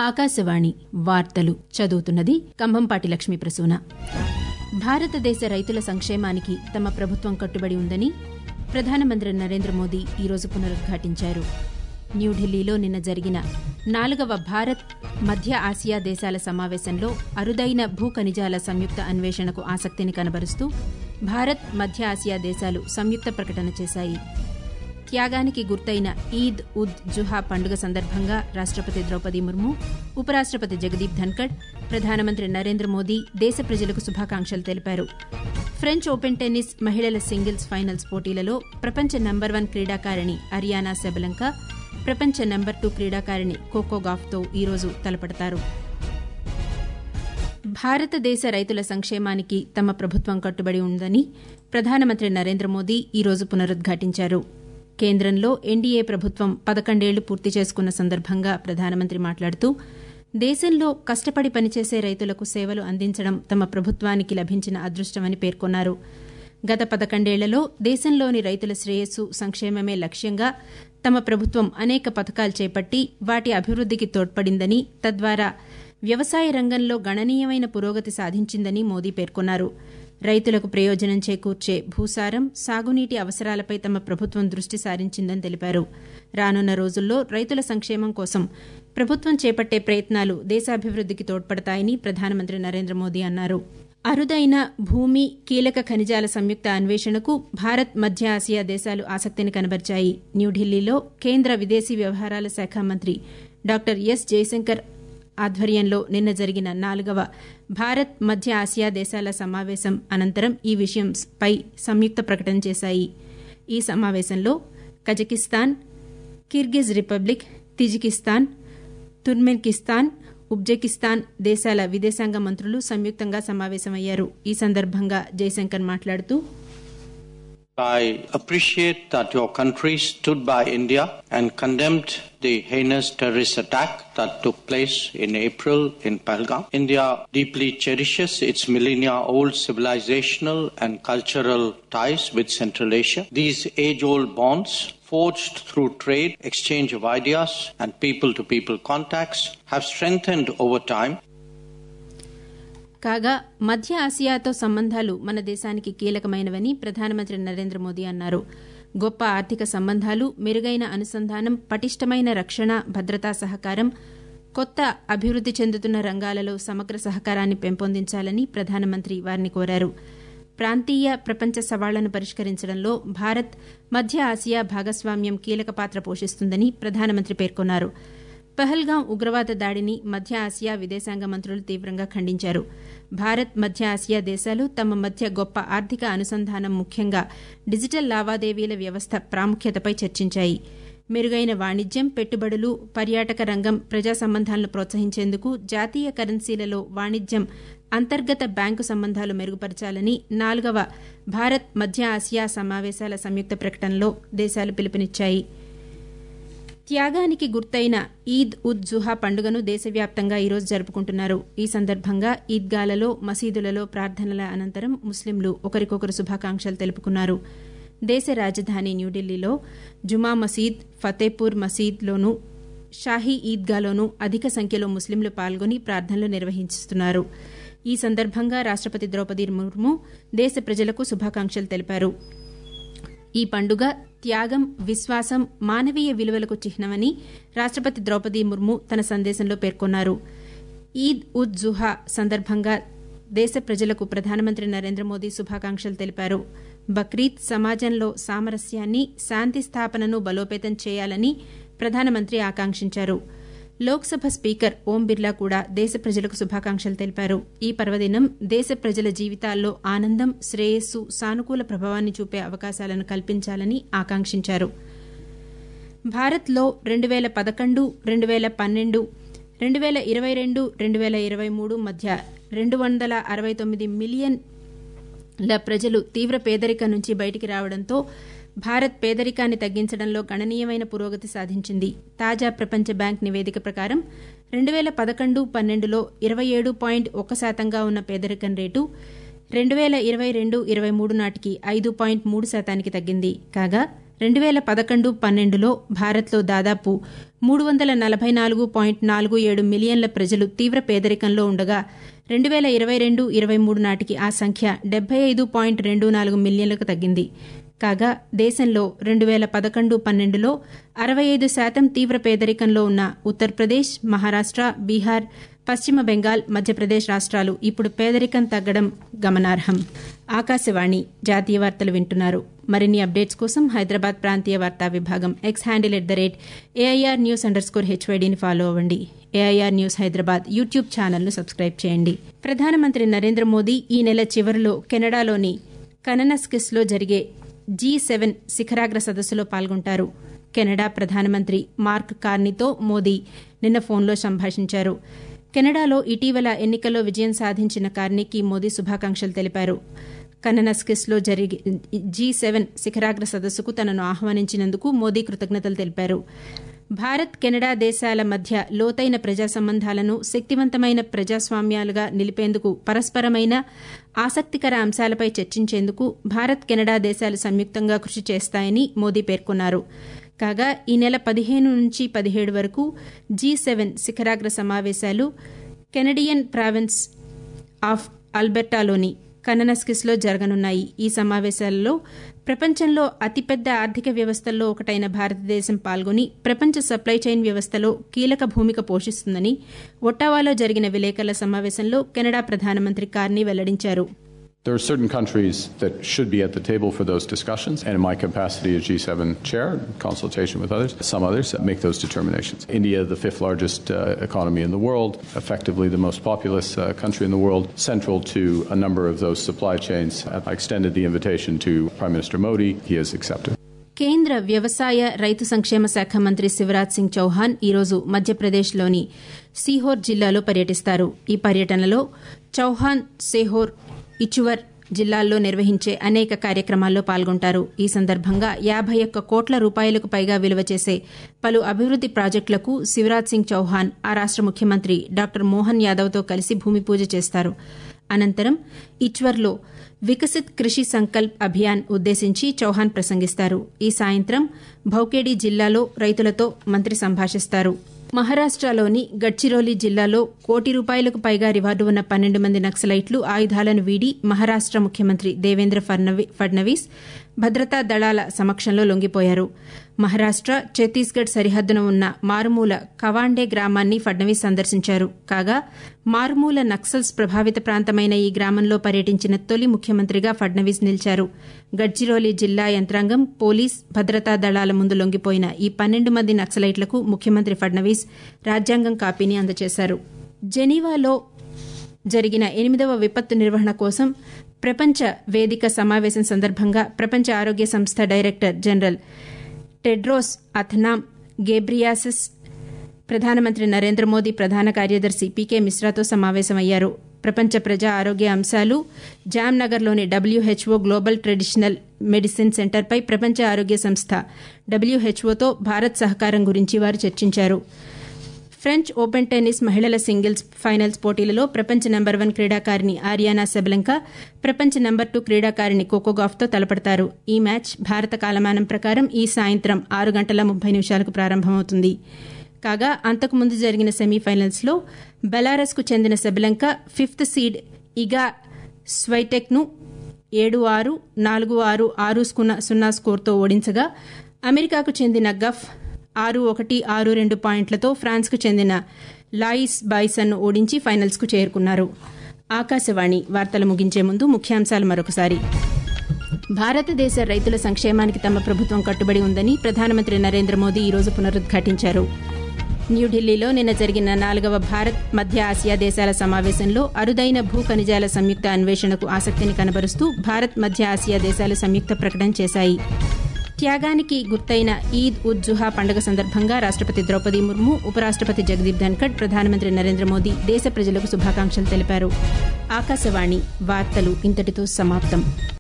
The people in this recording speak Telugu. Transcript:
ఆకాశవాణి వార్తలు చదువుతున్నది కంభంపాటి లక్ష్మీ ప్రసూన భారతదేశ రైతుల సంక్షేమానికి తమ ప్రభుత్వం కట్టుబడి ఉందని ప్రధానమంత్రి నరేంద్ర మోదీ ఈరోజు పునరుద్ఘాటించారు న్యూఢిల్లీలో నిన్న జరిగిన నాలుగవ భారత్ మధ్య ఆసియా దేశాల సమావేశంలో అరుదైన భూ ఖనిజాల సంయుక్త అన్వేషణకు ఆసక్తిని కనబరుస్తూ భారత్ మధ్య ఆసియా దేశాలు సంయుక్త ప్రకటన చేశాయి త్యాగానికి గుర్తైన ఈద్ ఉద్ జుహా పండుగ సందర్భంగా రాష్టపతి ద్రౌపది ముర్ము ఉపరాష్టపతి జగదీప్ ధన్కడ్ ప్రధానమంత్రి నరేంద్ర మోదీ దేశ ప్రజలకు శుభాకాంక్షలు తెలిపారు ఫ్రెంచ్ ఓపెన్ టెన్నిస్ మహిళల సింగిల్స్ ఫైనల్స్ పోటీలలో ప్రపంచ నంబర్ వన్ క్రీడాకారిణి అరియానా సెబలంక ప్రపంచ నంబర్ టూ క్రీడాకారిణి కోకో గాఫ్తో ఈరోజు తలపడతారు భారతదేశ రైతుల సంక్షేమానికి తమ ప్రభుత్వం కట్టుబడి ఉందని ప్రధానమంత్రి నరేంద్ర మోదీ ఈరోజు పునరుద్ఘాటించారు కేంద్రంలో ఎన్డీఏ ప్రభుత్వం పదకొండేళ్లు పూర్తి చేసుకున్న సందర్భంగా ప్రధానమంత్రి మాట్లాడుతూ దేశంలో కష్టపడి పనిచేసే రైతులకు సేవలు అందించడం తమ ప్రభుత్వానికి లభించిన అదృష్టమని పేర్కొన్నారు గత పదకొండేళ్లలో దేశంలోని రైతుల శ్రేయస్సు సంక్షేమమే లక్ష్యంగా తమ ప్రభుత్వం అనేక పథకాలు చేపట్టి వాటి అభివృద్దికి తోడ్పడిందని తద్వారా వ్యవసాయ రంగంలో గణనీయమైన పురోగతి సాధించిందని మోదీ పేర్కొన్నారు రైతులకు ప్రయోజనం చేకూర్చే భూసారం సాగునీటి అవసరాలపై తమ ప్రభుత్వం దృష్టి సారించిందని తెలిపారు రానున్న రోజుల్లో రైతుల సంక్షేమం కోసం ప్రభుత్వం చేపట్టే ప్రయత్నాలు దేశాభివృద్దికి తోడ్పడతాయని ప్రధానమంత్రి నరేంద్ర మోదీ అన్నారు అరుదైన భూమి కీలక ఖనిజాల సంయుక్త అన్వేషణకు భారత్ మధ్య ఆసియా దేశాలు ఆసక్తిని కనబర్చాయి న్యూఢిల్లీలో కేంద్ర విదేశీ వ్యవహారాల శాఖ మంత్రి డాక్టర్ ఎస్ జయశంకర్ ఆధ్వర్యంలో నిన్న జరిగిన నాలుగవ భారత్ మధ్య ఆసియా దేశాల సమావేశం అనంతరం ఈ విషయంపై సంయుక్త ప్రకటన చేశాయి ఈ సమావేశంలో Kazakhstan Kyrgyz Republic Tajikistan Turkmenistan Uzbekistan దేశాల విదేశాంగ మంత్రులు సంయుక్తంగా సమావేశమయ్యారు ఈ సందర్భంగా జయశంకర్ మాట్లాడుతూ I appreciate that your country stood by India and condemned the heinous terrorist attack that took place in April in Pahalgam. India deeply cherishes its millennia old civilizational and cultural ties with Central Asia. These age old bonds forged through trade, exchange of ideas, and people to people contacts have strengthened over time. కాగా మధ్య ఆసియాతో సంబంధాలు మన దేశానికి కీలకమైనవని ప్రధానమంత్రి నరేంద్ర మోదీ అన్నారు గొప్ప ఆర్థిక సంబంధాలు మెరుగైన అనుసంధానం పటిష్టమైన రక్షణ భద్రతా సహకారం కొత్త అభివృద్ది చెందుతున్న రంగాలలో సమగ్ర సహకారాన్ని పెంపొందించాలని ప్రధానమంత్రి వారిని కోరారు ప్రాంతీయ ప్రపంచ సవాళ్లను పరిష్కరించడంలో భారత్ మధ్య ఆసియా భాగస్వామ్యం కీలక పాత్ర పోషిస్తుందని ప్రధానమంత్రి పేర్కొన్నారు పహల్గాం ఉగ్రవాద దాడిని మధ్య ఆసియా విదేశాంగ మంత్రులు తీవ్రంగా ఖండించారు భారత్ మధ్య ఆసియా దేశాలు తమ మధ్య గొప్ప ఆర్థిక అనుసంధానం ముఖ్యంగా డిజిటల్ లావాదేవీల వ్యవస్థ ప్రాముఖ్యతపై చర్చించాయి మెరుగైన వాణిజ్యం పెట్టుబడులు పర్యాటక రంగం ప్రజా సంబంధాలను ప్రోత్సహించేందుకు జాతీయ కరెన్సీలలో వాణిజ్యం అంతర్గత బ్యాంకు సంబంధాలు మెరుగుపరచాలని నాలుగవ భారత్ మధ్య ఆసియా సమావేశాల సంయుక్త ప్రకటనలో దేశాలు పిలుపునిచ్చాయి త్యాగానికి గుర్తైన ఈద్ ఉద్ జుహా పండుగను దేశవ్యాప్తంగా ఈరోజు జరుపుకుంటున్నారు ఈ సందర్భంగా ఈద్గాలలో మసీదులలో ప్రార్థనల అనంతరం ముస్లింలు ఒకరికొకరు శుభాకాంక్షలు తెలుపుకున్నారు దేశ రాజధాని న్యూఢిల్లీలో జుమా మసీద్ ఫతేపూర్ మసీద్లోనూ షాహీ ఈద్గాలోనూ అధిక సంఖ్యలో ముస్లింలు పాల్గొని ప్రార్థనలు నిర్వహిస్తున్నారు ఈ సందర్భంగా రాష్టపతి ద్రౌపది ముర్ము దేశ ప్రజలకు శుభాకాంక్షలు తెలిపారు ఈ పండుగ త్యాగం విశ్వాసం మానవీయ విలువలకు చిహ్నమని రాష్టపతి ద్రౌపది ముర్ము తన సందేశంలో పేర్కొన్నారు ఈద్ ఉద్ జుహా సందర్భంగా దేశ ప్రజలకు ప్రధానమంత్రి నరేంద్ర మోదీ శుభాకాంక్షలు తెలిపారు బక్రీద్ సమాజంలో సామరస్యాన్ని శాంతి స్థాపనను బలోపేతం చేయాలని ప్రధానమంత్రి ఆకాంక్షించారు లోక్సభ స్పీకర్ ఓం బిర్లా కూడా దేశ ప్రజలకు శుభాకాంక్షలు తెలిపారు ఈ పర్వదినం దేశ ప్రజల జీవితాల్లో ఆనందం శ్రేయస్సు సానుకూల ప్రభావాన్ని చూపే అవకాశాలను కల్పించాలని ఆకాంక్షించారు భారత్లో రెండు వేల పదకొండు రెండు వేల పన్నెండు రెండు వేల ఇరవై రెండు రెండు వేల ఇరవై మూడు మధ్య రెండు వందల అరవై తొమ్మిది మిలియన్ల ప్రజలు తీవ్ర పేదరికం నుంచి బయటికి రావడంతో భారత్ పేదరికాన్ని తగ్గించడంలో గణనీయమైన పురోగతి సాధించింది తాజా ప్రపంచ బ్యాంక్ నివేదిక ప్రకారం రెండు వేల పదకొండు పన్నెండులో ఇరవై ఏడు పాయింట్ ఒక శాతంగా ఉన్న పేదరికం రేటు రెండు వేల ఇరవై రెండు ఇరవై మూడు నాటికి ఐదు పాయింట్ మూడు శాతానికి తగ్గింది కాగా రెండు వేల పదకొండు పన్నెండులో భారత్లో దాదాపు మూడు వందల నలభై నాలుగు పాయింట్ నాలుగు ఏడు మిలియన్ల ప్రజలు తీవ్ర పేదరికంలో ఉండగా రెండు వేల ఇరవై రెండు ఇరవై మూడు నాటికి ఆ సంఖ్య డెబ్బై ఐదు పాయింట్ రెండు నాలుగు మిలియన్లకు తగ్గింది కాగా దేశంలో రెండు వేల పదకొండు పన్నెండులో అరవై ఐదు శాతం తీవ్ర పేదరికంలో ఉన్న ఉత్తరప్రదేశ్ మహారాష్ట బీహార్ పశ్చిమ బెంగాల్ మధ్యప్రదేశ్ రాష్ట్రాలు ఇప్పుడు పేదరికం తగ్గడం గమనార్హం ఆకాశవాణి జాతీయ వార్తలు వింటున్నారు మరిన్ని అప్డేట్స్ కోసం హైదరాబాద్ ప్రాంతీయ వార్తా విభాగం X handle at the rate AIR news underscore హెచ్వైడీని ఫాలో అవ్వండి ఏఐఆర్ న్యూస్ హైదరాబాద్ యూట్యూబ్ ఛానల్ను సబ్స్క్రైబ్ చేయండి ప్రధానమంత్రి నరేంద్ర మోదీ ఈ నెల చివరిలో కెనడాలోని కననస్కిస్లో జరిగే జీ సెవెన్ శిఖరాగ్ర సదస్సులో పాల్గొంటారు కెనడా ప్రధానమంత్రి మార్క్ కార్నీతో మోదీ నిన్న ఫోన్లో సంభాషించారు కెనడాలో ఇటీవల ఎన్నికల్లో విజయం సాధించిన కార్నీకి మోదీ శుభాకాంక్షలు తెలిపారు కననస్కిస్లో జరిగే జీ సెవెన్ శిఖరాగ్ర సదస్సుకు తనను ఆహ్వానించినందుకు మోదీ కృతజ్ఞతలు తెలిపారు భారత్ కెనడా దేశాల మధ్య లోతైన ప్రజా సంబంధాలను శక్తివంతమైన ప్రజాస్వామ్యాలుగా నిలిపేందుకు పరస్పరమైన ఆసక్తికర అంశాలపై చర్చించేందుకు భారత్ కెనడా దేశాలు సంయుక్తంగా కృషి చేస్తాయని మోదీ పేర్కొన్నారు కాగా ఈ నెల పదిహేను నుంచి పదిహేడు వరకు జీ సెవెన్ శిఖరాగ్ర సమావేశాలు కెనడియన్ ప్రావిన్స్ ఆఫ్ అల్బెర్టాలోని కననస్కిస్లో జరగనున్నాయి ఈ సమావేశాలలో ప్రపంచంలో అతిపెద్ద ఆర్థిక వ్యవస్థల్లో ఒకటైన భారతదేశం పాల్గొని ప్రపంచ సప్లై చైన్ వ్యవస్థలో కీలక భూమిక పోషిస్తుందని ఒట్టావాలో జరిగిన విలేకరుల సమావేశంలో కెనడా ప్రధానమంత్రి కార్నీ వెల్లడించారు There are certain countries that should be at the table for those discussions, and in my capacity as G7 chair, in consultation with others, some others, make those determinations. India, the fifth largest uh, economy in the world, effectively the most populous uh, country in the world, central to a number of those supply chains. I extended the invitation to Prime Minister Modi. He has accepted. కేంద్ర వ్యవసాయ రైతు సంక్షేమ శాఖ మంత్రి శివరాజ్ సింగ్ చౌహాన్ ఈరోజు మధ్యప్రదేశ్లోని సీహోర్ జిల్లాలో పర్యటిస్తారు ఈ పర్యటనలో చౌహాన్ సేహోర్ ఇచువర్ జిల్లాల్లో నిర్వహించే అనేక కార్యక్రమాల్లో పాల్గొంటారు ఈ సందర్భంగా యాభై ఒక్క కోట్ల రూపాయలకు పైగా విలువ చేసే పలు అభివృద్ది ప్రాజెక్టులకు శివరాజ్ సింగ్ చౌహాన్ ఆ రాష్ట ముఖ్యమంత్రి డాక్టర్ మోహన్ యాదవ్తో కలిసి భూమి పూజ చేస్తారు అనంతరం ఇచ్వర్లో వికసిత్ కృషి సంకల్ప్ అభియాన్ ఉద్దేశించి చౌహాన్ ప్రసంగిస్తారు ఈ సాయంత్రం భౌకేడి జిల్లాలో రైతులతో మంత్రి సంభాషిస్తారు మహారాష్టలోని గడ్చిరోలి జిల్లాలో కోటి రూపాయలకు పైగా రివార్డు ఉన్న పన్నెండు మంది నక్సలైట్లు ఆయుధాలను వీడి మహారాష్ట ముఖ్యమంత్రి దేవేంద్ర ఫడ్నవీస్ భద్రతా దళాల సమక్షంలో లొంగిపోయారు మహారాష్ట ఛత్తీస్గఢ్ సరిహద్దున ఉన్న మారుమూల కవాండే గ్రామాన్ని ఫడ్నవీస్ సందర్శించారు కాగా మారుమూల నక్సల్స్ ప్రభావిత ప్రాంతమైన ఈ గ్రామంలో పర్యటించిన తొలి ముఖ్యమంత్రిగా ఫడ్నవీస్ నిలిచారు గడ్చిరోలి జిల్లా యంత్రాంగం పోలీస్ భద్రతా దళాల ముందు లొంగిపోయిన ఈ పన్నెండు మంది నక్సలైట్లకు ముఖ్యమంత్రి ఫడ్నవీస్ రాజ్యాంగం కాపీని అందజేశారు జెనీవాలో జరిగిన ఎనిమిదవ విపత్తు నిర్వహణ కోసం ప్రపంచ వేదిక సమావేశం సందర్భంగా ప్రపంచ ఆరోగ్య సంస్థ director general Tedros Adhanom Ghebreyesus ప్రధానమంత్రి నరేంద్ర మోదీ ప్రధాన కార్యదర్శి పీకే మిశ్రాతో సమావేశమయ్యారు ప్రపంచ ప్రజా ఆరోగ్య అంశాలు జామ్నగర్లోని డబ్ల్యూహెచ్ఓ గ్లోబల్ ట్రెడిషనల్ మెడిసిన్ సెంటర్పై ప్రపంచ ఆరోగ్య సంస్థ డబ్ల్యూహెచ్ఓతో భారత్ సహకారం గురించి వారు చర్చించారు ఫ్రెంచ్ ఓపెన్ టెన్నిస్ మహిళల సింగిల్స్ ఫైనల్స్ పోటీలలో ప్రపంచ నెంబర్ వన్ క్రీడాకారిణి ఆర్యానా సెబలంక ప్రపంచ నెంబర్ టూ క్రీడాకారిణి కోకోగాఫ్తో తలపడతారు ఈ మ్యాచ్ భారత కాలమానం ప్రకారం ఈ సాయంత్రం ఆరు గంటల ముప్పై నిమిషాలకు ప్రారంభమవుతుంది కాగా అంతకుముందు జరిగిన సెమీఫైనల్స్లో బెలారస్కు చెందిన సెబలంక ఫిఫ్త్ సీడ్ ఇగా స్వైటెక్ను ఏడు ఆరు నాలుగు ఆరు ఆరు సున్నా స్కోర్తో ఓడించగా అమెరికాకు చెందిన గఫ్ ఆరు ఒకటి ఆరు రెండు పాయింట్లతో ఫ్రాన్స్కు చెందిన లాయిస్ బాయ్సన్ను ఓడించి ఫైనల్స్కు చేరుకున్నారు ఆకాశవాణి వార్తలు ముగించే ముందు ముఖ్యాంశాలు మరొకసారి భారతదేశ రైతుల సంక్షేమానికి తమ ప్రభుత్వం కట్టుబడి ఉందని ప్రధానమంత్రి నరేంద్ర మోదీ ఈరోజు పునరుద్ఘాటించారు న్యూఢిల్లీలో నిన్న జరిగిన నాలుగవ భారత్ మధ్య ఆసియా దేశాల సమావేశంలో అరుదైన భూ ఖనిజాల సంయుక్త అన్వేషణకు ఆసక్తిని కనబరుస్తూ భారత్ మధ్య ఆసియా దేశాలు సంయుక్త ప్రకటన చేశాయి త్యాగానికి గుర్తైన ఈద్ ఉద్ జుహా పండుగ సందర్భంగా రాష్టపతి ద్రౌపది ముర్ము ఉపరాష్టపతి జగదీప్ ధన్కడ్ ప్రధానమంత్రి నరేంద్ర మోదీ దేశ ప్రజలకు శుభాకాంక్షలు తెలిపారు ఆకాశవాణి వార్తలు ఇంతటితో సమాప్తం